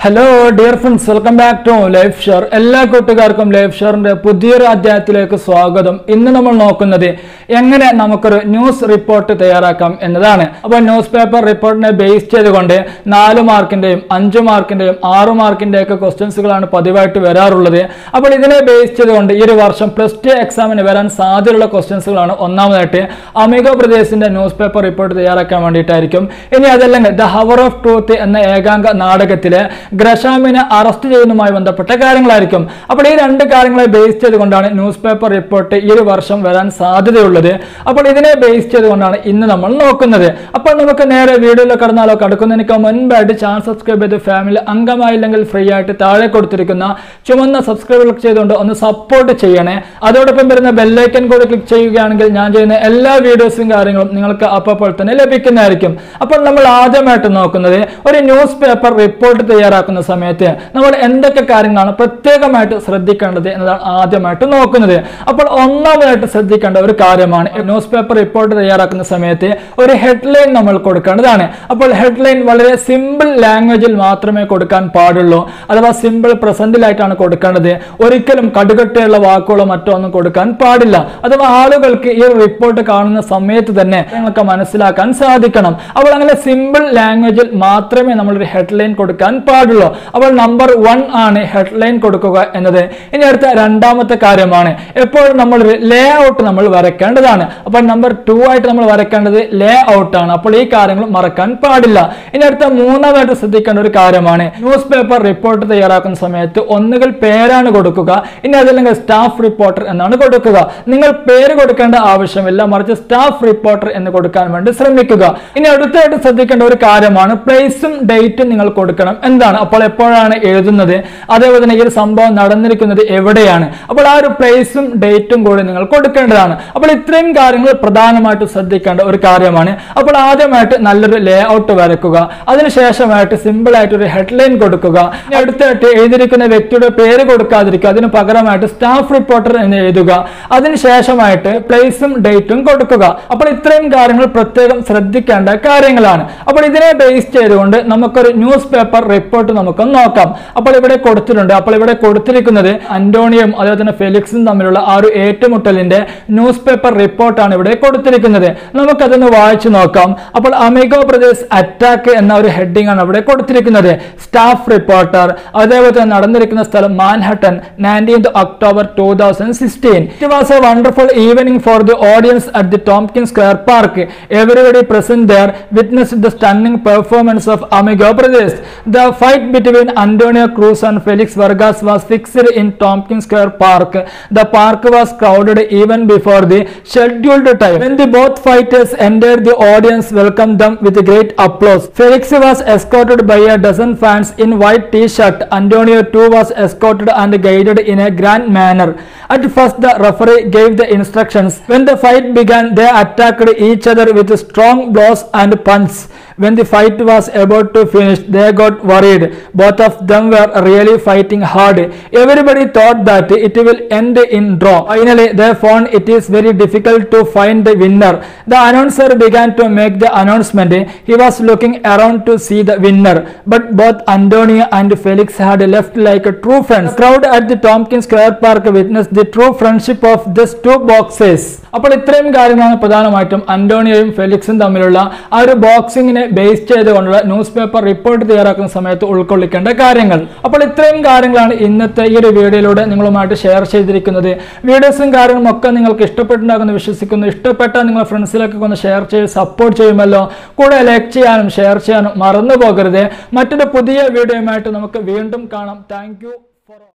hello dear friends welcome back to life share എല്ലാ കൂട്ടുകാർക്കും life ഷെയറിന്റെ പുതിയൊരു അധ്യായത്തിലേക്ക് സ്വാഗതം ഇന്ന് നമ്മൾ നോക്കുന്നത് എങ്ങനെ നമുക്കൊരു ന്യൂസ് റിപ്പോർട്ട് തയ്യാറാക്കാം എന്നതാണ് അപ്പോൾ ന്യൂസ് പേപ്പർ റിപ്പോർട്ടിനെ ബേസ് ചെയ്തുകൊണ്ട് നാല് മാർക്കിന്റെയും അഞ്ച് മാർക്കിന്റെയും ആറ് മാർക്കിന്റെ ഒക്കെ ക്വസ്റ്റ്യൻസുകളാണ് പതിവായിട്ട് വരാറുള്ളത് അപ്പോൾ ഇതിനെ ബേസ് ചെയ്തുകൊണ്ട് ഈ ഒരു വർഷം പ്ലസ് ടു എക്സാമിന് വരാൻ സാധ്യതയുള്ള ക്വസ്റ്റ്യൻസുകളാണ് ഒന്നാമതായിട്ട് അമിഗോ പ്രദേശിന്റെ ന്യൂസ് പേപ്പർ റിപ്പോർട്ട് തയ്യാറാക്കാൻ വേണ്ടിയിട്ടായിരിക്കും ഇനി അതല്ലെങ്കിൽ ദ ഹവർ ഓഫ് ട്രൂത്ത് എന്ന ഏകാംഗ നാടകത്തിലെ ഗ്രഷാമിനെ അറസ്റ്റ് ചെയ്യുന്നതുമായി ബന്ധപ്പെട്ട കാര്യങ്ങളായിരിക്കും അപ്പോൾ ഈ രണ്ട് കാര്യങ്ങളെ ബേസ് ചെയ്തുകൊണ്ടാണ് ന്യൂസ് പേപ്പർ റിപ്പോർട്ട് ഈ ഒരു വർഷം വരാൻ സാധ്യതയുള്ളത് അപ്പോൾ ഇതിനെ ബേസ് ചെയ്തുകൊണ്ടാണ് ഇന്ന് നമ്മൾ നോക്കുന്നത് അപ്പോൾ നമുക്ക് നേരെ വീഡിയോയിൽ കടന്നാലോ കടക്കുന്നതിനൊക്കെ മുൻപായിട്ട് ചാനൽ സബ്സ്ക്രൈബ് ചെയ്ത് ഫാമിലി അംഗമായില്ലെങ്കിൽ ഫ്രീ ആയിട്ട് താഴെ കൊടുത്തിരിക്കുന്ന ചുമന്ന സബ്സ്ക്രൈബ് ക്ലിക്ക് ചെയ്തുകൊണ്ട് ഒന്ന് സപ്പോർട്ട് ചെയ്യണേ അതോടൊപ്പം വരുന്ന ബെല്ലൈക്കൻ കൂടി ക്ലിക്ക് ചെയ്യുകയാണെങ്കിൽ ഞാൻ ചെയ്യുന്ന എല്ലാ വീഡിയോസും കാര്യങ്ങളും നിങ്ങൾക്ക് അപ്പോൾ തന്നെ ലഭിക്കുന്നതായിരിക്കും അപ്പോൾ നമ്മൾ ആദ്യമായിട്ട് നോക്കുന്നത് ഒരു ന്യൂസ് പേപ്പർ റിപ്പോർട്ട് തയ്യാറാക്കുന്ന സമയത്ത് നമ്മൾ എന്തൊക്കെ കാര്യങ്ങളാണ് പ്രത്യേകമായിട്ട് ശ്രദ്ധിക്കേണ്ടത് എന്നതാണ് ആദ്യമായിട്ട് നോക്കുന്നത് അപ്പോൾ ഒന്നാമതായിട്ട് ശ്രദ്ധിക്കേണ്ട ഒരു കാര്യമാണ് ന്യൂസ് പേപ്പർ റിപ്പോർട്ട് തയ്യാറാക്കുന്ന സമയത്ത് ഒരു ഹെഡ്ലൈൻ നമ്മൾ കൊടുക്കേണ്ടതാണ് അപ്പോൾ ഹെഡ്ലൈൻ വളരെ സിമ്പിൾ ലാംഗ്വേജിൽ മാത്രമേ കൊടുക്കാൻ പാടുള്ളൂ അഥവാ സിമ്പിൾ പ്രസന്റിലായിട്ടാണ് കൊടുക്കേണ്ടത് ഒരിക്കലും കടുകട്ടയുള്ള വാക്കുകളോ മറ്റോ ഒന്നും കൊടുക്കാൻ പാടില്ല അഥവാ ആളുകൾക്ക് ഈ റിപ്പോർട്ട് കാണുന്ന സമയത്ത് തന്നെ നിങ്ങൾക്ക് മനസ്സിലാക്കാൻ സാധിക്കണം അപ്പോൾ അങ്ങനെ സിമ്പിൾ ലാംഗ്വേജിൽ മാത്രമേ നമ്മളൊരു ഹെഡ്ലൈൻ കൊടുക്കാൻ പാടുള്ളൂ അപ്പോൾ നമ്പർ വൺ ആണ് ഹെഡ്ലൈൻ കൊടുക്കുക എന്നത് ഇനി അടുത്ത രണ്ടാമത്തെ കാര്യമാണ് എപ്പോഴും നമ്മൾ ലേ ഔട്ട് നമ്മൾ വരയ്ക്കേണ്ടതാണ് അപ്പോൾ നമ്പർ ടു ആയിട്ട് നമ്മൾ വരയ്ക്കേണ്ടത് ലേ ഔട്ട് ആണ് അപ്പോൾ ഈ കാര്യങ്ങൾ മറക്കാൻ പാടില്ല ഇനി അടുത്ത മൂന്നാമതായിട്ട് ശ്രദ്ധിക്കേണ്ട ഒരു കാര്യമാണ് ന്യൂസ് പേപ്പർ റിപ്പോർട്ട് തയ്യാറാക്കുന്ന സമയത്ത് ഒന്നുകിൽ പേരാണ് കൊടുക്കുക ഇനി അതല്ലെങ്കിൽ സ്റ്റാഫ് റിപ്പോർട്ടർ എന്നാണ് കൊടുക്കുക നിങ്ങൾ പേര് കൊടുക്കേണ്ട ആവശ്യമില്ല മറിച്ച് സ്റ്റാഫ് റിപ്പോർട്ടർ എന്ന് കൊടുക്കാൻ വേണ്ടി ശ്രമിക്കുക ഇനി അടുത്തായിട്ട് ശ്രദ്ധിക്കേണ്ട ഒരു കാര്യമാണ് പ്ലേസും ഡേറ്റും നിങ്ങൾ കൊടുക്കണം എന്താണ് അപ്പോൾ എപ്പോഴാണ് എഴുതുന്നത് അതേപോലെ തന്നെ ഈ ഒരു സംഭവം നടന്നിരിക്കുന്നത് എവിടെയാണ് അപ്പോൾ ആ ഒരു പ്ലേസും ഡേറ്റും കൂടി നിങ്ങൾ കൊടുക്കേണ്ടതാണ് അപ്പോൾ ഇത്രയും കാര്യങ്ങൾ പ്രധാനമായിട്ട് ശ്രദ്ധിക്കേണ്ട ഒരു കാര്യമാണ് അപ്പോൾ ആദ്യമായിട്ട് നല്ലൊരു ലേ ഔട്ട് വരയ്ക്കുക അതിനുശേഷമായിട്ട് സിമ്പിൾ ആയിട്ട് ഒരു ഹെഡ്ലൈൻ കൊടുക്കുക ഇനി അടുത്തായിട്ട് എഴുതിയിരിക്കുന്ന വ്യക്തിയുടെ പേര് കൊടുക്കാതിരിക്കുക അതിന് പകരമായിട്ട് സ്റ്റാഫ് റിപ്പോർട്ടർ എന്ന് എഴുതുക അതിനുശേഷമായിട്ട് പ്ലേസും ഡേറ്റും കൊടുക്കുക അപ്പോൾ ഇത്രയും കാര്യങ്ങൾ പ്രത്യേകം ശ്രദ്ധിക്കേണ്ട കാര്യങ്ങളാണ് അപ്പോൾ ഇതിനെ ബേസ് ചെയ്തുകൊണ്ട് നമുക്കൊരു ന്യൂസ് പേപ്പർ റിപ്പോർട്ട് നമുക്ക് നോക്കാം അപ്പോൾ ഇവിടെ കൊടുത്തിട്ടുണ്ട് അപ്പോൾ ഇവിടെ കൊടുത്തിരിക്കുന്നത് അന്റോണിയും അതുപോലെ തന്നെ ഫെലിക്സും തമ്മിലുള്ള ആ ഒരു ഏറ്റുമുട്ടലിന്റെ ന്യൂസ് പേപ്പർ റിപ്പോർട്ടാണ് ഇവിടെ കൊടുത്തിരിക്കുന്നത് നമുക്കതൊന്ന് വായിച്ചു നോക്കാം അപ്പോൾ അമിഗോ പ്രദേശ് അറ്റാക്ക് എന്ന ഒരു ഹെഡിംഗ് ആണ് ഇവിടെ കൊടുത്തിരിക്കുന്നത് സ്റ്റാഫ് റിപ്പോർട്ടർ അതേപോലെ തന്നെ നടന്നിരിക്കുന്ന സ്ഥലം Manhattan nineteenth October two thousand sixteen it was a wonderful evening for the audience at the Tomkin square park everybody present there witness the stunning performance of Amigo Pradesh the fight between Antonio Cruz and Felix Vargas was fixed in Tomkin square park the park was crowded even before the scheduled time when the both fighters entered the audience welcomed them with great applause felix was escorted by a dozen fans in white t-shirt antonio too was escorted and guided in a grand manner at first the referee gave the instructions when the fight began they attacked each other with strong blows and punches when the fight was about to finish they got worried both of them were really fighting hard everybody thought that it will end in draw finally they found it is very difficult to find the winner the announcer began to make the announcement he was looking around to see the winner but both antonio and felix had left like true friends the crowd at the tompkins square park witnessed the true friendship of these two boxers അപ്പോൾ ഇത്രയും കാര്യങ്ങളാണ് പ്രധാനമായിട്ടും അന്റോണിയോയും ഫെലിക്സും തമ്മിലുള്ള ആ ഒരു ബോക്സിങ്ങിനെ base ചെയ്തുകൊണ്ടുള്ള news paper report തയ്യാറാക്കുന്ന സമയത്ത് ഉൾക്കൊള്ളിക്കേണ്ട കാര്യങ്ങൾ അപ്പോൾ ഇത്രയും കാര്യങ്ങളാണ് ഇന്നത്തെ ഈ ഒരു വീഡിയോയിലൂടെ നിങ്ങളുമായിട്ട് ഷെയർ ചെയ്തിരിക്കുന്നത് വീഡിയോസും കാര്യങ്ങളും ഒക്കെ നിങ്ങൾക്ക് ഇഷ്ടപ്പെട്ടുണ്ടാകുമെന്ന് വിശ്വസിക്കുന്നു ഇഷ്ടപ്പെട്ട നിങ്ങളുടെ ഫ്രണ്ട്സിലൊക്കെ ഒന്ന് ഷെയർ ചെയ്ത് സപ്പോർട്ട് ചെയ്യുമല്ലോ കൂടെ ലൈക്ക് ചെയ്യാനും ഷെയർ ചെയ്യാനും മറന്നു പോകരുത് മറ്റൊരു പുതിയ വീഡിയോയുമായിട്ട് നമുക്ക് വീണ്ടും കാണാം താങ്ക്